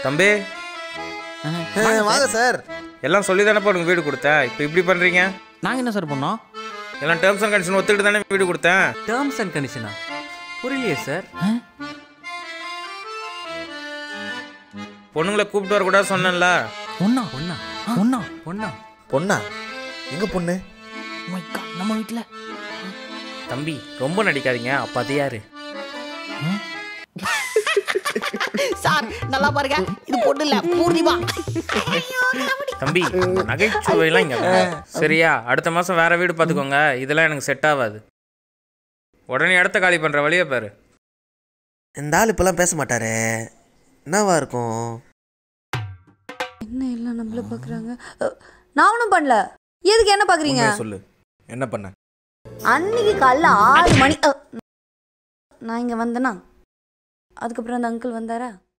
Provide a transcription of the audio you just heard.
தம்பி வாங்க சார் எல்லாம் சொல்லி தானே உனக்கு வீடு கொடுத்தேன் இப்போ இப்படி பண்ணுறீங்க நாங்கள் என்ன சார் பண்ணோம் எல்லாம் டேர்ம்ஸ் அண்ட் கண்டிஷன் ஒத்துக்கிட்டு தானே வீடு கொடுத்தேன் டேர்ம்ஸ் அண்ட் கண்டிஷனா புரியலையே சார் பொண்ணுங்களை கூப்பிட்டு வரக்கூடாது சொன்னேன்ல ஒண்ணா பொண்ணா ஒண்ணா பொண்ணா பொண்ணா எங்க பொண்ணு Oh my God, நம்ம வீட்டில் தம்பி ரொம்ப நடிக்காதீங்க அப்போ அது யாரு சார் நல்லா பாருங்க இது பொண்ணு இல்ல பூர்ணிமா தம்பி நகைச்சுவையெல்லாம் இங்கே வேணாம். சரியா அடுத்த மாதம் வேற வீடு பார்த்துக்கோங்க இதெல்லாம் எனக்கு செட் ஆகாது உடனே இடத்த காலி பண்ணுற வழியை பாரு இந்த ஆள் இப்பெல்லாம் பேச மாட்டாரே என்னவா இருக்கும் என்ன எல்லாம் நம்மள பாக்குறாங்க அ, நான் ஒன்றும் பண்ணல எதுக்கு என்ன பாக்குறீங்க உண்மையை சொல்லு என்ன பண்ண அன்னைக்கு காலைல ஆறு மணி அ, நான் இங்க வந்தேனா அதுக்கப்புறம் அந்த அங்கிள் வந்தாரா